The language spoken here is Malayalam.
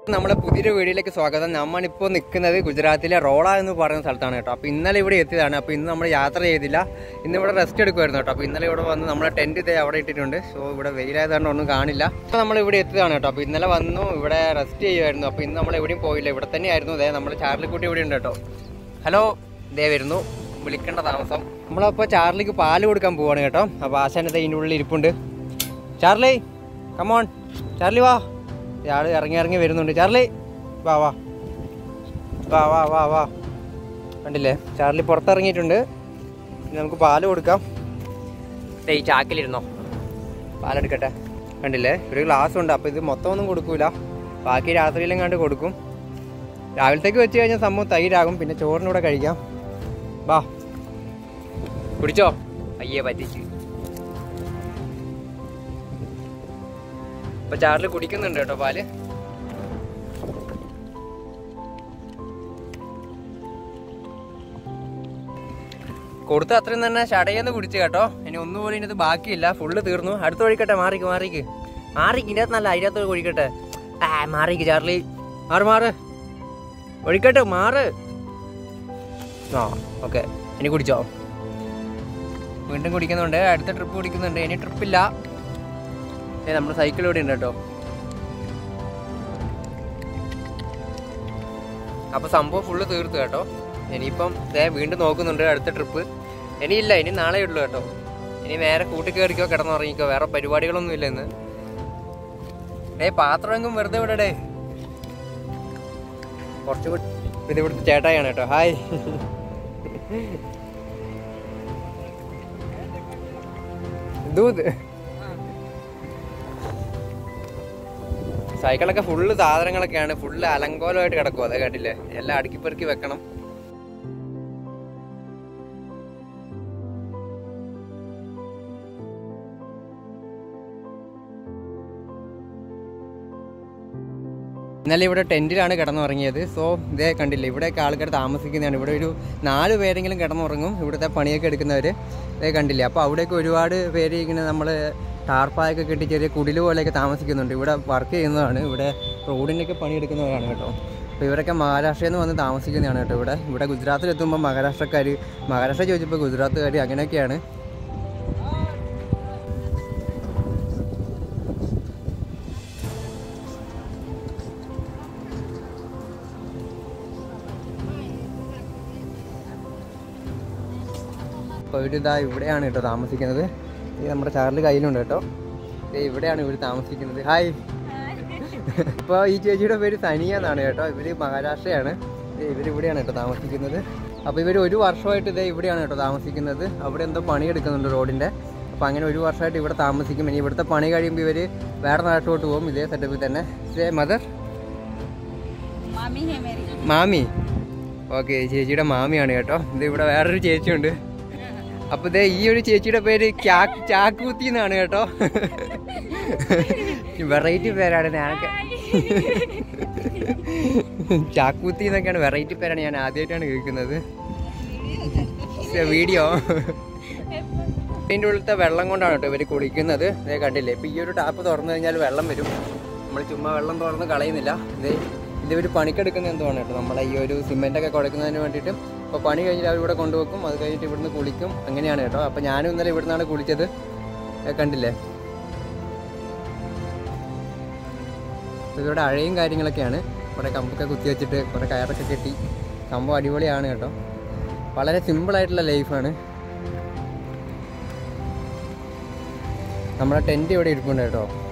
നമ്മുടെ പുതിയൊരു വീഡിയോയിലേക്ക് സ്വാഗതം നമ്മളിപ്പോൾ നിൽക്കുന്നത് ഗുജറാത്തിലെ റോള എന്ന് പറയുന്ന സ്ഥലത്താണ് കേട്ടോ അപ്പോൾ ഇന്നലെ ഇവിടെ എത്തിയതാണ് അപ്പോൾ ഇന്ന് നമ്മൾ യാത്ര ചെയ്തില്ല ഇന്ന് ഇവിടെ റെസ്റ്റ് എടുക്കുമായിരുന്നു കേട്ടോ അപ്പോൾ ഇന്നലെ ഇവിടെ വന്ന് നമ്മളെ ടെൻറ്റ് ഇതേ അവിടെ ഇട്ടിട്ടുണ്ട് സോ ഇവിടെ വെയിലായതുകൊണ്ട് ഒന്നും കാണില്ല അപ്പോൾ നമ്മൾ ഇവിടെ എത്തിയതാണ് കേട്ടോ അപ്പോൾ ഇന്നലെ വന്നു ഇവിടെ റെസ്റ്റ് ചെയ്യുമായിരുന്നു അപ്പോൾ ഇന്ന് നമ്മൾ എവിടെയും പോയില്ല ഇവിടെ തന്നെയായിരുന്നു ഇതേ നമ്മുടെ ചാർലിക്കുട്ടി ഇവിടെ ഉണ്ട് കേട്ടോ ഹലോ ഇതേ വരുന്നു വിളിക്കേണ്ട താമസം നമ്മളപ്പോൾ ചാർലിക്ക് പാല് കൊടുക്കാൻ പോവാണ് കേട്ടോ അപ്പോൾ ആശാനത്തെ ഇതിൻ്റെ ഉള്ളിൽ ഇരിപ്പുണ്ട് ചാർലി കമോൺ ചാർലി വാ ഇയാള് ഇറങ്ങി ഇറങ്ങി വരുന്നുണ്ട് ചാർലി വാ വാ വാ വാ വാ വാ കണ്ടില്ലേ ചാർലി പുറത്തിറങ്ങിയിട്ടുണ്ട് ഇനി നമുക്ക് പാല് കൊടുക്കാം ദേ ഈ ചാക്കിലിരുന്നോ പാലെടുക്കട്ടെ കണ്ടില്ലേ ഒരു ഗ്ലാസ് ഉണ്ട് അപ്പോൾ ഇത് മൊത്തം ഒന്നും കൊടുക്കൂല ബാക്കി രാത്രിയിലും കണ്ട് കൊടുക്കും രാവിലത്തേക്ക് വെച്ച് കഴിഞ്ഞാൽ സംഭവം തൈരാകും പിന്നെ ചോറിനൂടെ കഴിക്കാം വാ കുടിച്ചോ അയ്യേ പറ്റിച്ച് ഇപ്പൊ ചാറിൽ കുടിക്കുന്നുണ്ട് കേട്ടോ പാല് കൊടുത്ത അത്രയും തന്നെ ചടയെന്ന് കുടിച്ചു കേട്ടോ ഇനി ഒന്നുപോലും ഇതിനകത്ത് ബാക്കിയില്ല ഫുള്ള് തീർന്നു അടുത്ത ഒഴിക്കട്ടെ മാറിക്ക് മാറിക്ക് മാറിക്ക് ഇതിനകത്ത് നല്ല അതിനകത്ത് ഒഴിക്കട്ടെ ആ മാറിക്ക് ചാർലി മാറ് മാറ് ഒഴിക്കട്ടെ മാറ് ആ ഓക്കെ ഇനി കുടിച്ചോ വീണ്ടും കുടിക്കുന്നുണ്ട് അടുത്ത ട്രിപ്പ് കുടിക്കുന്നുണ്ട് ഇനി ട്രിപ്പില്ല ഏ നമ്മുടെ സൈക്കിൾ ഇവിടെ ഉണ്ട് കേട്ടോ അപ്പൊ സംഭവം ഫുള്ള് തീർത്തു കേട്ടോ ഇനിയിപ്പം ദേ വീണ്ടും നോക്കുന്നുണ്ട് അടുത്ത ട്രിപ്പ് ഇനിയില്ല ഇനി നാളെ ഉള്ളു കേട്ടോ ഇനി നേരെ കൂട്ടി കയറിക്കോ കിടന്നുറങ്ങിക്കോ വേറെ പരിപാടികളൊന്നും ഇല്ല ഇന്ന് ഏ പാത്രമെങ്കും വെറുതെ വിടടേ കുറച്ച് വിട്ട് ഇത് ഇവിടുത്തെ ചേട്ടായാണ് കേട്ടോ ഹായ് ദൂത് സൈക്കിളൊക്കെ ഫുള്ള് സാധനങ്ങളൊക്കെയാണ് ഫുള്ള് അലങ്കോലമായിട്ട് കിടക്കും അതെ കേട്ടില്ലേ എല്ലാം അടുക്കി പെറുക്കി വെക്കണം ഇന്നലെ ഇവിടെ ടെന്റിലാണ് കിടന്നുറങ്ങിയത് സോ ഇതേ കണ്ടില്ലേ ഇവിടെയൊക്കെ ആൾക്കാർ താമസിക്കുന്നതാണ് ഇവിടെ ഒരു നാല് പേരെങ്കിലും കിടന്നുറങ്ങും ഇവിടുത്തെ പണിയൊക്കെ എടുക്കുന്നവർ ഇതേ കണ്ടില്ലേ അപ്പോൾ അവിടെയൊക്കെ ഒരുപാട് പേര് ഇങ്ങനെ നമ്മൾ ടാർപ്പായൊക്കെ കെട്ടി ചെറിയ കുടില് പോലെയൊക്കെ താമസിക്കുന്നുണ്ട് ഇവിടെ വർക്ക് ചെയ്യുന്നതാണ് ഇവിടെ റോഡിൻ്റെയൊക്കെ പണിയെടുക്കുന്നവരാണ് കേട്ടോ അപ്പോൾ ഇവരൊക്കെ മഹാരാഷ്ട്രയിൽ നിന്ന് വന്ന് താമസിക്കുന്നതാണ് കേട്ടോ ഇവിടെ ഇവിടെ ഗുജറാത്തിൽ എത്തുമ്പോൾ മഹാരാഷ്ട്രക്കാർ മഹാരാഷ്ട്ര ചോദിച്ചപ്പോൾ ഗുജറാത്തുകാർ അങ്ങനെയൊക്കെയാണ് അപ്പോൾ ഇവരിതാ ഇവിടെയാണ് കേട്ടോ താമസിക്കുന്നത് ഈ നമ്മുടെ ചാർലി കയ്യിലുണ്ട് കേട്ടോ ദേ ഇവിടെയാണ് ഇവർ താമസിക്കുന്നത് ഹായ് അപ്പോൾ ഈ ചേച്ചിയുടെ പേര് സനിയ എന്നാണ് കേട്ടോ ഇവർ മഹാരാഷ്ട്രയാണ് ദേ ഇവരിവിടെയാണ് കേട്ടോ താമസിക്കുന്നത് അപ്പോൾ ഇവർ ഒരു വർഷമായിട്ട് ഇതേ ഇവിടെയാണ് കേട്ടോ താമസിക്കുന്നത് അവിടെ എന്തോ പണിയെടുക്കുന്നുണ്ട് റോഡിൻ്റെ അപ്പോൾ അങ്ങനെ ഒരു വർഷമായിട്ട് ഇവിടെ താമസിക്കും ഇനി ഇവിടുത്തെ പണി കഴിയുമ്പോൾ ഇവർ വേറെ നാട്ടിലോട്ട് പോകും ഇതേ സെറ്റപ്പിൽ തന്നെ മദർ मामी है मेरी മാമി ഓക്കെ ചേച്ചിയുടെ മാമിയാണ് കേട്ടോ ഇത് ഇവിടെ വേറൊരു ചേച്ചിയുണ്ട് അപ്പൊ ദേ ഈ ഒരു ചേച്ചിയുടെ പേര് ക്യാ- ചാക്കൂത്തി എന്നാണ് കേട്ടോ വെറൈറ്റി പേരാണ് ഞാനൊക്കെ ചാക്കൂത്തി എന്നൊക്കെയാണ് വെറൈറ്റി പേരാണ് ഞാൻ ആദ്യമായിട്ടാണ് കേൾക്കുന്നത് വീഡിയോ ഇതിൻ്റെ ഉള്ളിലത്തെ വെള്ളം കൊണ്ടാണ് കേട്ടോ ഇവർ കുടിക്കുന്നത് ഇതേ കണ്ടില്ലേ ഇപ്പം ഈ ഒരു ടാപ്പ് തുറന്നു കഴിഞ്ഞാൽ വെള്ളം വരും നമ്മൾ ചുമ്മാ വെള്ളം തുറന്ന് കളയുന്നില്ല ഇതേ ഇതൊരു പണിക്കെടുക്കുന്ന എന്തുവാണ് കേട്ടോ നമ്മളെ ഈ ഒരു സിമെൻ്റൊക്കെ കുഴക്കുന്നതിന് വേണ്ടിയിട്ട് അപ്പോൾ പണി കഴിഞ്ഞിട്ട് അവർ ഇവിടെ കൊണ്ടുവെക്കും അത് കഴിഞ്ഞിട്ട് ഇവിടുന്ന് കുളിക്കും അങ്ങനെയാണ് കേട്ടോ അപ്പോൾ ഞാനും ഇന്നലെ ഇവിടുന്നാണ് കുളിച്ചത് ഏ, കണ്ടില്ലേ അപ്പോൾ ഇവരുടെ അഴയും കാര്യങ്ങളൊക്കെയാണ് കുറേ കമ്പൊക്കെ കുത്തി വെച്ചിട്ട് കുറേ കയറൊക്കെ കെട്ടി സംഭവം അടിപൊളിയാണ് കേട്ടോ വളരെ സിമ്പിളായിട്ടുള്ള ലൈഫാണ് നമ്മുടെ ടെൻറ്റ് ഇവിടെ ഇരിപ്പുണ്ട് കേട്ടോ